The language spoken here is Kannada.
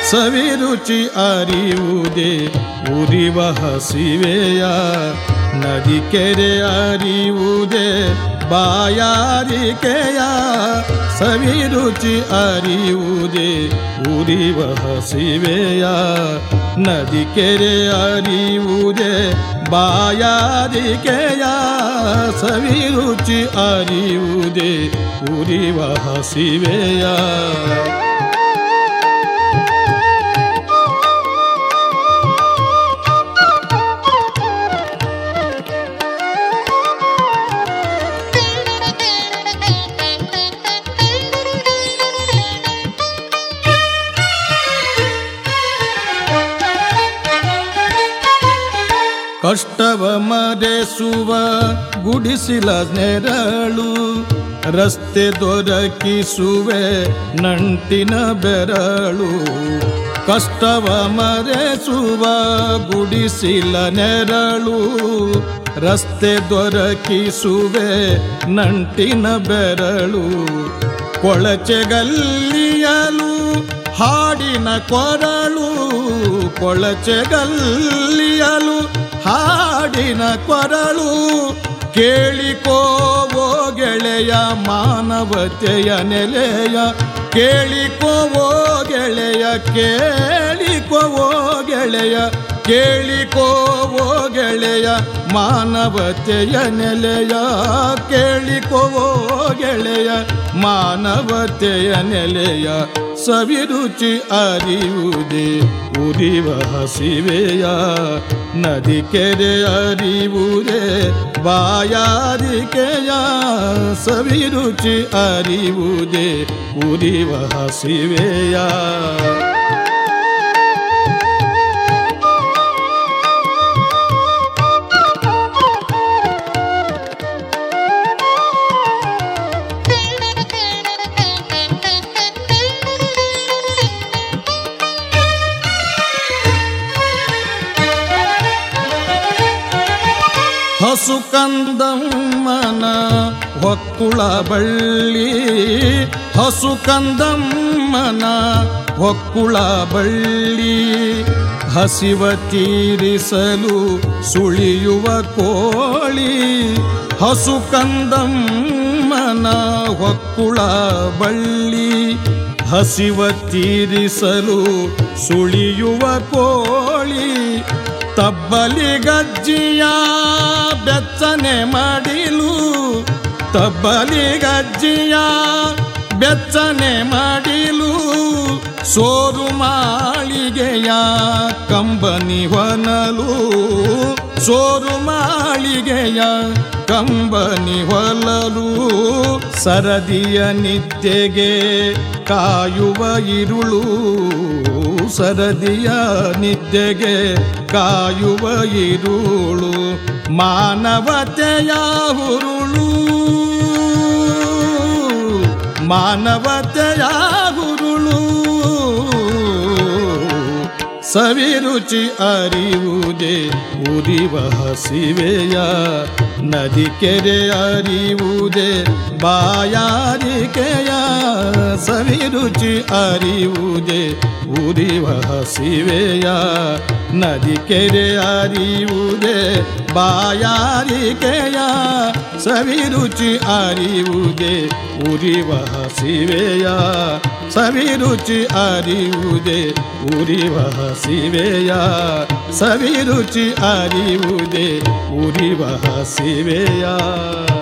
ಸವಿರುಚಿ ಅರಿಯುವುದೇ ಉರಿವ ಹಸಿವೆಯ ನದಿ ಕೆರೆ ಅರಿಯುವುದೇ ಬಾಯಾರಿಕೆಯ ಸವಿರುಚಿ ಅರಿಯುವುದೇ ಉರಿವ ಹಸಿವೆಯ ನದಿ ಕೆರೆ ಅರಿಯುವುದೇ ಬಾಯಾರಿಕೆಯ ಸವಿರುಚಿ ಅರಿಯುವುದೇ ಉರಿವ ಹಸಿವೆಯ ಕಷ್ಟವ ಮರೆಸುವ ಗುಡಿಸಿಲ ನೆರಳು ರಸ್ತೆ ದೊರಕಿಸುವೆ ನಂಟಿನ ಬೆರಳು ಕಷ್ಟವ ಮರೆಸುವ ಗುಡಿಸಿಲ ನೆರಳು ರಸ್ತೆ ದೊರಕಿಸುವೆ ನಂಟಿನ ಬೆರಳು ಕೊಳಚೆಗಲ್ಲಿಯಲು ಹಾಡಿನ ಕೊರಳು ಕೊಳಚೆಗಲ್ಲಿಯಲು ಹಾಡಿನ ಕೊರಳು ಕೇಳಿಕೋವೋ ಗೆಳೆಯ ಮಾನವತೆಯ ನೆಲೆಯ ಕೇಳಿಕೋವೋ ಗೆಳೆಯ ಕೇಳಿಕೋವೋ ಗೆಳೆಯ ಕೇಳಿಕೋವೋ ಗೆಳೆಯ ಮಾನವತೆಯ ನೆಲೆಯ ಕೇಳಿಕೋವೋ ಗೆಳೆಯ ಮಾನವತೆಯ ನೆಲೆಯ ಸವಿರುಚಿ ಅರಿಯುವುದೇ ಉರಿವ ಹಸಿವೆಯ ನದಿ ಕೆರೆ ಅರಿವುದೇ ಬಾಯಾರಿಕೆಯ ಸವಿರುಚಿ ಅರಿವುದೇ ಉರಿವ ಹಸಿವೆಯ ಹಸು ಕಂದಮ್ಮನ ಹೊಕ್ಕುಳ ಬಳ್ಳಿ ಹಸು ಕಂದಮ್ಮನ ಹೊಕ್ಕುಳ ಬಳ್ಳಿ ಹಸಿವ ತೀರಿಸಲು ಸುಳಿಯುವ ಕೋಳಿ ಹಸು ಕಂದಮ್ಮನ ಹೊಕ್ಕುಳ ಬಳ್ಳಿ ಹಸಿವ ತೀರಿಸಲು ಸುಳಿಯುವ ಕೋಳಿ ತಬ್ಬಲಿ ಗಜ್ಜಿಯ ಬೆಚ್ಚನೆ ಮಾಡಿಲು ತಬ್ಬಲಿ ಗಜ್ಜಿಯ ಬೆಚ್ಚನೆ ಮಾಡಿಲು ಸೋರು ಮಾಳಿಗೆಯ ಕಂಬನಿ ಹೊನಲು ಸೋರು ಮಾಳಿಗೆಯ ಕಂಬನಿ ಹೊಲಲು ಸರದಿಯ ನಿದ್ದೆಗೆ ಕಾಯುವ ಇರುಳು ಸರದಿಯ ನಿದ್ದೆಗೆ ಕಾಯುವ ಇರುಳು ಮಾನವತೆಯ ಹುರುಳು ಮಾನವತೆಯ ಹುರುಳು ಸವಿರುಚಿ ಅರಿವುದೇ ಉರಿವ ಹಸಿವೆಯ ನದಿ ಕೆರೆ ಅರಿವುದೇ ಬಾಯಾರಿಕೆಯ ಸವಿರುಚಿ ಅರಿವುದೇ ಉರಿವ ಹಸಿವೆಯ ನದಿ ಕೆರೆ ಅರಿವುದೇ ಬಾಯಾರಿಕೆಯ ಸವಿರುಚಿ ಅರಿವುದೇ ಉರಿವ ಹಸಿವೆಯ ಸವಿರುಚಿ ಅರಿವುದೇ ಉರಿವ ಹಸಿವೆಯ ಸವಿರುಚಿ ಅರಿವುದೇ ಉರಿವ ಹಸಿವೆಯ